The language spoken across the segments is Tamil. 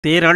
தேரழ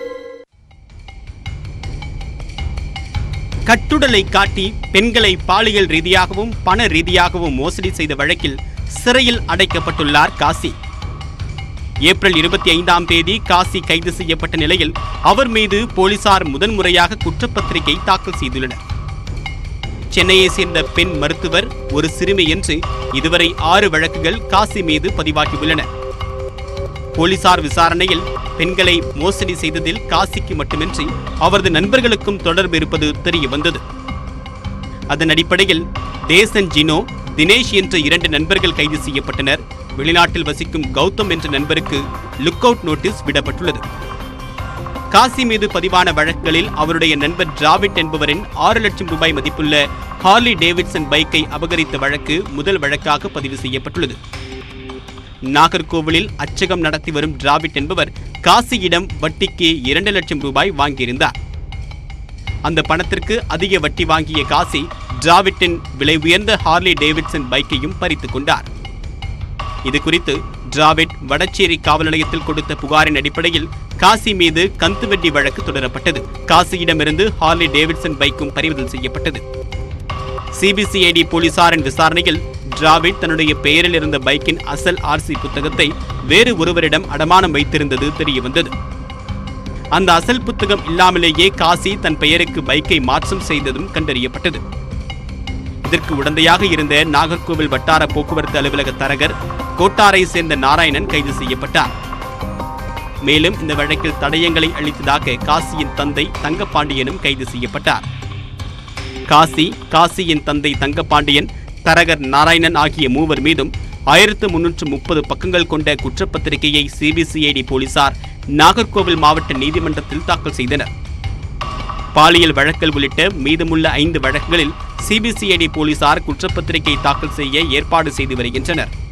கட்டுடலை காட்டி பெண்களை பாலியல் ரீதியாகவும் பண ரீதியாகவும் மோசடி செய்த வழக்கில் சிறையில் அடைக்கப்பட்டுள்ளார் காசி ஏப்ரல் இருபத்தி ஐந்தாம் தேதி காசி கைது செய்யப்பட்ட நிலையில் அவர் மீது போலீசார் முதன்முறையாக குற்றப்பத்திரிகை தாக்கல் செய்துள்ளனர் சென்னையை சேர்ந்த பெண் மருத்துவர் ஒரு சிறுமி என்று இதுவரை ஆறு வழக்குகள் காசி மீது பதிவாகியுள்ளன போலீசார் விசாரணையில் பெண்களை மோசடி செய்ததில் காசிக்கு மட்டுமின்றி அவரது நண்பர்களுக்கும் தொடர்பு இருப்பது தெரிய வந்தது அதன் அடிப்படையில் தேசன் ஜினோ தினேஷ் என்ற இரண்டு நண்பர்கள் கைது செய்யப்பட்டனர் வெளிநாட்டில் வசிக்கும் கௌதம் என்ற நண்பருக்கு லுக் அவுட் நோட்டீஸ் விடப்பட்டுள்ளது காசி மீது பதிவான வழக்குகளில் அவருடைய நண்பர் டிராவிட் என்பவரின் ஆறு லட்சம் ரூபாய் மதிப்புள்ள ஹார்லி டேவிட்சன் பைக்கை அபகரித்த வழக்கு முதல் வழக்காக பதிவு செய்யப்பட்டுள்ளது நாகர்கோவிலில் அச்சகம் நடத்தி வரும் டிராவிட் என்பவர் காசியிடம் வட்டிக்கு இரண்டு லட்சம் ரூபாய் வாங்கியிருந்தார் அந்த பணத்திற்கு அதிக வட்டி வாங்கிய காசி டிராவிட்டின் விலை உயர்ந்த ஹார்லி டேவிட்சன் பைக்கையும் பறித்துக் கொண்டார் இது குறித்து டிராவிட் வடச்சேரி காவல் நிலையத்தில் கொடுத்த புகாரின் அடிப்படையில் காசி மீது கந்துவட்டி வழக்கு தொடரப்பட்டது காசியிடமிருந்து ஹார்லி டேவிட்சன் பைக்கும் பறிமுதல் செய்யப்பட்டது சிபிசிஐடி போலீசாரின் விசாரணையில் டிராவிட் தன்னுடைய பெயரில் இருந்த பைக்கின் அசல் ஆர்சி புத்தகத்தை வேறு ஒருவரிடம் அடமானம் வைத்திருந்தது தெரியவந்தது அந்த அசல் புத்தகம் இல்லாமலேயே காசி தன் பெயருக்கு பைக்கை மாற்றம் செய்ததும் கண்டறியப்பட்டது இதற்கு உடந்தையாக இருந்த நாகர்கோவில் வட்டார போக்குவரத்து அலுவலக தரகர் கோட்டாரை சேர்ந்த நாராயணன் கைது செய்யப்பட்டார் மேலும் இந்த வழக்கில் தடயங்களை அளித்ததாக காசியின் தந்தை தங்கப்பாண்டியனும் கைது செய்யப்பட்டார் காசி காசியின் தந்தை தங்கப்பாண்டியன் தரகர் நாராயணன் ஆகிய மூவர் மீதும் ஆயிரத்து முன்னூற்று முப்பது பக்கங்கள் கொண்ட குற்றப்பத்திரிகையை சிபிசிஐடி போலீசார் நாகர்கோவில் மாவட்ட நீதிமன்றத்தில் தாக்கல் செய்தனர் பாலியல் வழக்கல் உள்ளிட்ட மீதமுள்ள ஐந்து வழக்குகளில் சிபிசிஐடி போலீசார் குற்றப்பத்திரிகை தாக்கல் செய்ய ஏற்பாடு செய்து வருகின்றனர்